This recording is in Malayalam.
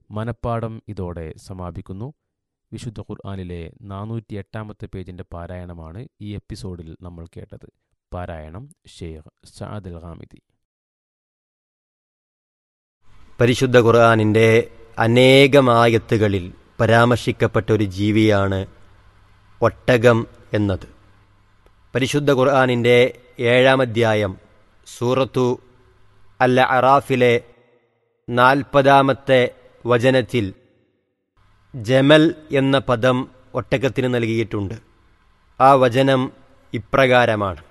മനപ്പാടം ഇതോടെ സമാപിക്കുന്നു വിശുദ്ധ ഖുർആാനിലെ നാനൂറ്റി എട്ടാമത്തെ പേജിൻ്റെ പാരായണമാണ് ഈ എപ്പിസോഡിൽ നമ്മൾ കേട്ടത് പാരായണം ഷെയ്ഖ് സഅദ് അൽ ഹാമിദി പരിശുദ്ധ ഖുർആാനിൻ്റെ അനേകമായത്തുകളിൽ പരാമർശിക്കപ്പെട്ട ഒരു ജീവിയാണ് ഒട്ടകം എന്നത് പരിശുദ്ധ ഖുർആാനിൻ്റെ ഏഴാം അധ്യായം സൂറത്തു അൽ അറാഫിലെ നാൽപ്പതാമത്തെ വചനത്തിൽ ജമൽ എന്ന പദം ഒട്ടകത്തിന് നൽകിയിട്ടുണ്ട് ആ വചനം ഇപ്രകാരമാണ്